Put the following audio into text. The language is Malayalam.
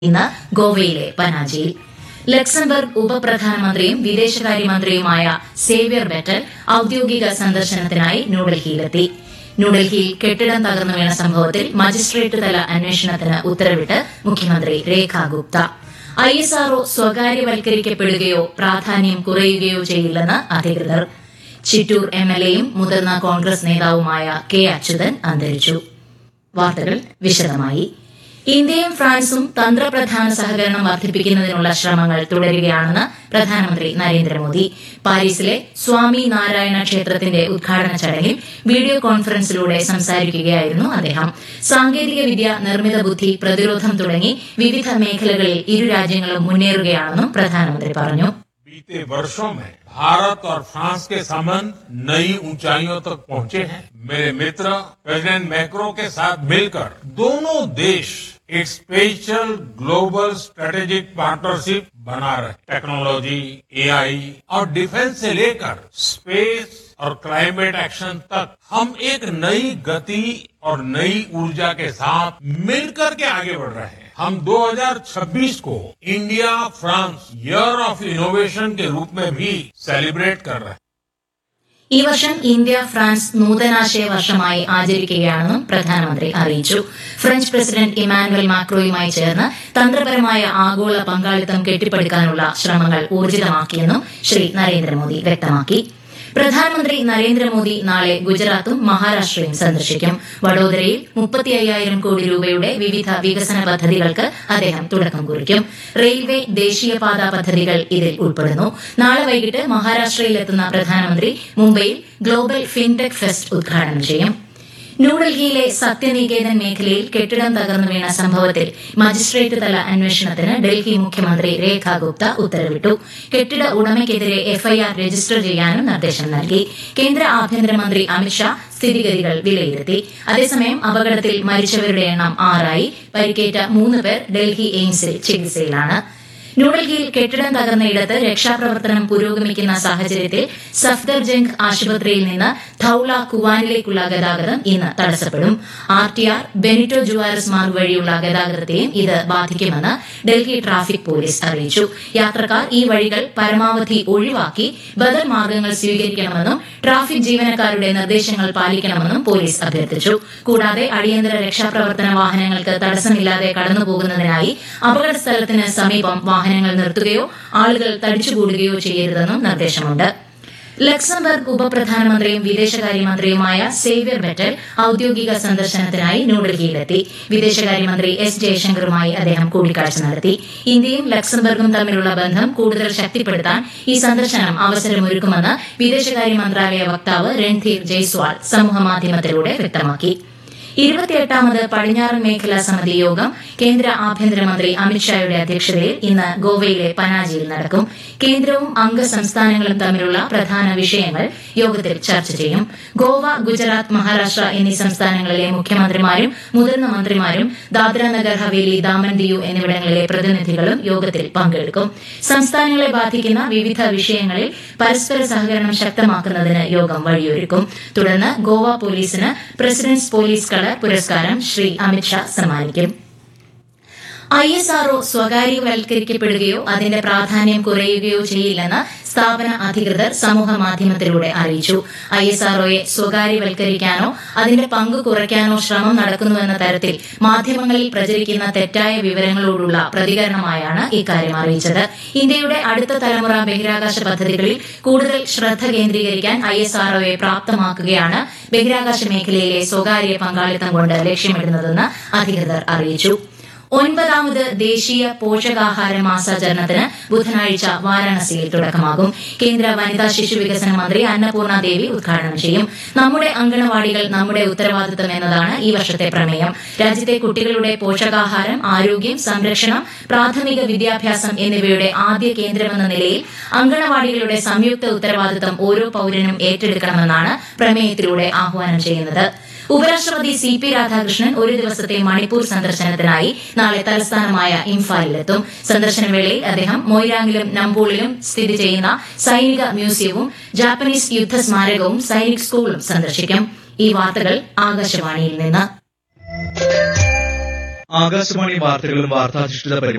ഇന്ന് ഗോവയിലെ പനാജിയിൽ ലക്സംബർഗ് ഉപപ്രധാനമന്ത്രിയും വിദേശകാര്യമന്ത്രിയുമായ സേവ്യർ ബെറ്റൽ ഔദ്യോഗിക സന്ദർശനത്തിനായി ന്യൂഡൽഹിയിലെത്തി ന്യൂഡൽഹിയിൽ കെട്ടിടം തകർന്നു വീണ സംഭവത്തിൽ മജിസ്ട്രേറ്റ് തല അന്വേഷണത്തിന് ഉത്തരവിട്ട് മുഖ്യമന്ത്രി രേഖ ഗുപ്ത ഐഎസ്ആർഒ സ്വകാര്യവൽക്കരിക്കപ്പെടുകയോ പ്രാധാന്യം കുറയുകയോ ചെയ്യില്ലെന്ന് അധികൃതർ ചിറ്റൂർ എംഎൽഎയും മുതിർന്ന കോൺഗ്രസ് നേതാവുമായ കെ അച്യുതൻ അന്തരിച്ചു വാർത്തകൾ വിശദമായി ഇന്ത്യയും ഫ്രാൻസും തന്ത്രപ്രധാന സഹകരണം വർദ്ധിപ്പിക്കുന്നതിനുള്ള ശ്രമങ്ങൾ തുടരുകയാണെന്ന് പ്രധാനമന്ത്രി നരേന്ദ്രമോദി പാരീസിലെ സ്വാമി നാരായണ ക്ഷേത്രത്തിന്റെ ഉദ്ഘാടന ചടങ്ങിൽ വീഡിയോ കോൺഫറൻസിലൂടെ സംസാരിക്കുകയായിരുന്നു അദ്ദേഹം സാങ്കേതികവിദ്യ നിർമ്മിത ബുദ്ധി പ്രതിരോധം തുടങ്ങി വിവിധ മേഖലകളിൽ ഇരു രാജ്യങ്ങളും മുന്നേറുകയാണെന്നും പ്രധാനമന്ത്രി പറഞ്ഞു बीते वर्षों में भारत और फ्रांस के संबंध नई ऊंचाइयों तक पहुंचे हैं मेरे मित्र प्रेसिडेंट मैक्रो के साथ मिलकर दोनों देश एक स्पेशल ग्लोबल स्ट्रेटेजिक पार्टनरशिप बना रहे टेक्नोलॉजी एआई और डिफेंस से लेकर स्पेस और क्लाइमेट एक्शन तक हम एक नई गति और नई ऊर्जा के साथ मिलकर के आगे बढ़ रहे हैं हम 2026 को India France year of innovation के रूप में भी सेलिब्रेट कर रहे हैं ഈ വർഷം ഇന്ത്യ ഫ്രാൻസ് നൂതനാശയ വർഷമായി ആചരിക്കുകയാണെന്നും പ്രധാനമന്ത്രി അറിയിച്ചു ഫ്രഞ്ച് പ്രസിഡന്റ് ഇമാനുവൽ മാക്രോയുമായി ചേർന്ന് തന്ത്രപരമായ ആഗോള പങ്കാളിത്തം കെട്ടിപ്പടുക്കാനുള്ള ശ്രമങ്ങൾ ഊർജിതമാക്കിയെന്നും ശ്രീ നരേന്ദ്രമോദി വ്യക്തമാക്കി പ്രധാനമന്ത്രി നരേന്ദ്രമോദി നാളെ ഗുജറാത്തും മഹാരാഷ്ട്രയും സന്ദർശിക്കും വഡോദരയിൽ മുപ്പത്തി അയ്യായിരം കോടി രൂപയുടെ വിവിധ വികസന പദ്ധതികൾക്ക് അദ്ദേഹം തുടക്കം കുറിക്കും റെയിൽവേ ദേശീയപാത പദ്ധതികൾ ഇതിൽ ഉൾപ്പെടുന്നു നാളെ വൈകിട്ട് മഹാരാഷ്ട്രയിലെത്തുന്ന പ്രധാനമന്ത്രി മുംബൈയിൽ ഗ്ലോബൽ ഫിൻടെക് ഫെസ്റ്റ് ഉദ്ഘാടനം ചെയ്യും ന്യൂഡൽഹിയിലെ സത്യനികേതൻ മേഖലയിൽ കെട്ടിടം തകർന്നു വീണ സംഭവത്തിൽ മജിസ്ട്രേറ്റ് തല അന്വേഷണത്തിന് ഡൽഹി മുഖ്യമന്ത്രി രേഖ ഗുപ്ത ഉത്തരവിട്ടു കെട്ടിട ഉടമയ്ക്കെതിരെ എഫ്ഐആർ രജിസ്റ്റർ ചെയ്യാനും നിർദ്ദേശം നൽകി കേന്ദ്ര ആഭ്യന്തരമന്ത്രി അമിത്ഷാ സ്ഥിതിഗതികൾ വിലയിരുത്തി അതേസമയം അപകടത്തിൽ മരിച്ചവരുടെ എണ്ണം ആറായി പരിക്കേറ്റ മൂന്ന് പേർ ഡൽഹി എയിംസിൽ ചികിത്സയിലാണ് ന്യൂഡൽഹിയിൽ കെട്ടിടം തകർന്നയിടത്ത് രക്ഷാപ്രവർത്തനം പുരോഗമിക്കുന്ന സാഹചര്യത്തിൽ സഫ്ദർജംഗ് ആശുപത്രിയിൽ നിന്ന് ധൌള കുവാനിലേക്കുള്ള ഗതാഗതം ഇന്ന് തടസ്സപ്പെടും R T R Benito Juarez Marg വഴിയുള്ള ഗതാഗതത്തെയും ഇത് ബാധിക്കുമെന്ന് ഡൽഹി ട്രാഫിക് പോലീസ് അറിയിച്ചു യാത്രക്കാർ ഈ വഴികൾ പരമാവധി ഒഴിവാക്കി ബദൽ മാർഗ്ഗങ്ങൾ സ്വീകരിക്കണമെന്നും ട്രാഫിക് ജീവനക്കാരുടെ നിർദ്ദേശങ്ങൾ പാലിക്കണമെന്നും പോലീസ് അഭ്യർത്ഥിച്ചു കൂടാതെ അടിയന്തര രക്ഷാപ്രവർത്തന വാഹനങ്ങൾക്ക് തടസ്സമില്ലാതെ കടന്നുപോകുന്നതിനായി അപകട സ്ഥലത്തിന് സമീപം വാഹനങ്ങൾ നിർത്തുകയോ ആളുകൾ തടിച്ചുകൂടുകയോ ചെയ്യരുതെന്നും നിർദ്ദേശമുണ്ട് ലക്സംബർഗ് ഉപപ്രധാനമന്ത്രിയും വിദേശകാര്യമന്ത്രിയുമായ സേവ്യർ ബെറ്റൽ ഔദ്യോഗിക സന്ദർശനത്തിനായി ന്യൂഡൽഹിയിലെത്തി വിദേശകാര്യമന്ത്രി എസ് ജയശങ്കറുമായി അദ്ദേഹം കൂടിക്കാഴ്ച നടത്തി ഇന്ത്യയും ലക്സംബർഗും തമ്മിലുള്ള ബന്ധം കൂടുതൽ ശക്തിപ്പെടുത്താൻ ഈ സന്ദർശനം അവസരമൊരുക്കുമെന്ന് വിദേശകാര്യ മന്ത്രാലയ വക്താവ് രൺധീർ ജയ്സ്വാൾ സമൂഹമാധ്യമത്തിലൂടെ വ്യക്തമാക്കി ഇരുപത്തിയെട്ടാമത് പടിഞ്ഞാറൻ മേഖലാ സമിതി യോഗം കേന്ദ്ര ആഭ്യന്തരമന്ത്രി അമിത്ഷായുടെ അധ്യക്ഷതയിൽ ഇന്ന് ഗോവയിലെ പനാജിയിൽ നടക്കും കേന്ദ്രവും അംഗ സംസ്ഥാനങ്ങളും തമ്മിലുള്ള പ്രധാന വിഷയങ്ങൾ യോഗത്തിൽ ചർച്ച ചെയ്യും ഗോവ ഗുജറാത്ത് മഹാരാഷ്ട്ര എന്നീ സംസ്ഥാനങ്ങളിലെ മുഖ്യമന്ത്രിമാരും മുതിർന്ന മന്ത്രിമാരും ദാദ്ര നഗർ ഹവേലി ദാമൻ ദിയു എന്നിവിടങ്ങളിലെ പ്രതിനിധികളും യോഗത്തിൽ പങ്കെടുക്കും സംസ്ഥാനങ്ങളെ ബാധിക്കുന്ന വിവിധ വിഷയങ്ങളിൽ പരസ്പര സഹകരണം ശക്തമാക്കുന്നതിന് യോഗം വഴിയൊരുക്കും തുടർന്ന് ഗോവ പോലീസിന് പ്രസിഡന്റ്സ് പോലീസ് കളർ പുരസ്കാരം ശ്രീ അമിത്ഷാ സമ്മാനിക്കും ഐ എസ് ആർഒ സ്വകാര്യവൽക്കരിക്കപ്പെടുകയോ അതിന്റെ പ്രാധാന്യം കുറയുകയോ ചെയ്യില്ലെന്ന് സ്ഥാപന അധികൃതർ സമൂഹ മാധ്യമത്തിലൂടെ അറിയിച്ചു ഐ എസ് ആർഒയെ സ്വകാര്യവൽക്കരിക്കാനോ അതിന്റെ പങ്ക് കുറയ്ക്കാനോ ശ്രമം നടക്കുന്നുവെന്ന തരത്തിൽ മാധ്യമങ്ങളിൽ പ്രചരിക്കുന്ന തെറ്റായ വിവരങ്ങളോടുള്ള പ്രതികരണമായാണ് ഇക്കാര്യം അറിയിച്ചത് ഇന്ത്യയുടെ അടുത്ത തലമുറ ബഹിരാകാശ പദ്ധതികളിൽ കൂടുതൽ ശ്രദ്ധ കേന്ദ്രീകരിക്കാൻ ഐ എസ് ആർഒയെ പ്രാപ്തമാക്കുകയാണ് ബഹിരാകാശ മേഖലയിലെ സ്വകാര്യ പങ്കാളിത്തം കൊണ്ട് ലക്ഷ്യമിടുന്നതെന്ന് അധികൃതർ അറിയിച്ചു ഒൻപതാമത് ദേശീയ പോഷകാഹാര മാസാചരണത്തിന് ബുധനാഴ്ച വാരാണസിയിൽ തുടക്കമാകും കേന്ദ്ര വനിതാ ശിശു വികസന മന്ത്രി അന്നപൂർണ ദേവി ഉദ്ഘാടനം ചെയ്യും നമ്മുടെ അങ്കണവാടികൾ നമ്മുടെ ഉത്തരവാദിത്തം എന്നതാണ് ഈ വർഷത്തെ പ്രമേയം രാജ്യത്തെ കുട്ടികളുടെ പോഷകാഹാരം ആരോഗ്യം സംരക്ഷണം പ്രാഥമിക വിദ്യാഭ്യാസം എന്നിവയുടെ ആദ്യ കേന്ദ്രമെന്ന നിലയിൽ അങ്കണവാടികളുടെ സംയുക്ത ഉത്തരവാദിത്തം ഓരോ പൌരനും ഏറ്റെടുക്കണമെന്നാണ് പ്രമേയത്തിലൂടെ ആഹ്വാനം ചെയ്യുന്നത് ഉപരാഷ്ട്രപതി സി പി രാധാകൃഷ്ണൻ ഒരു ദിവസത്തെ മണിപ്പൂർ സന്ദർശനത്തിനായി നാളെ തലസ്ഥാനമായ ഇംഫാലിലെത്തും സന്ദർശനവേളയിൽ അദ്ദേഹം മൊയ്രാങ്ങിലും നമ്പോളിലും സ്ഥിതി ചെയ്യുന്ന സൈനിക മ്യൂസിയവും ജാപ്പനീസ് യുദ്ധ സ്മാരകവും സൈനിക് സ്കൂളും സന്ദർശിക്കും ഈ വാർത്തകൾ ആകാശവാണിയിൽ നിന്ന് ആകാശവാണി വാർത്തകളും വാർത്താധിഷ്ഠിത പരിപാടികളും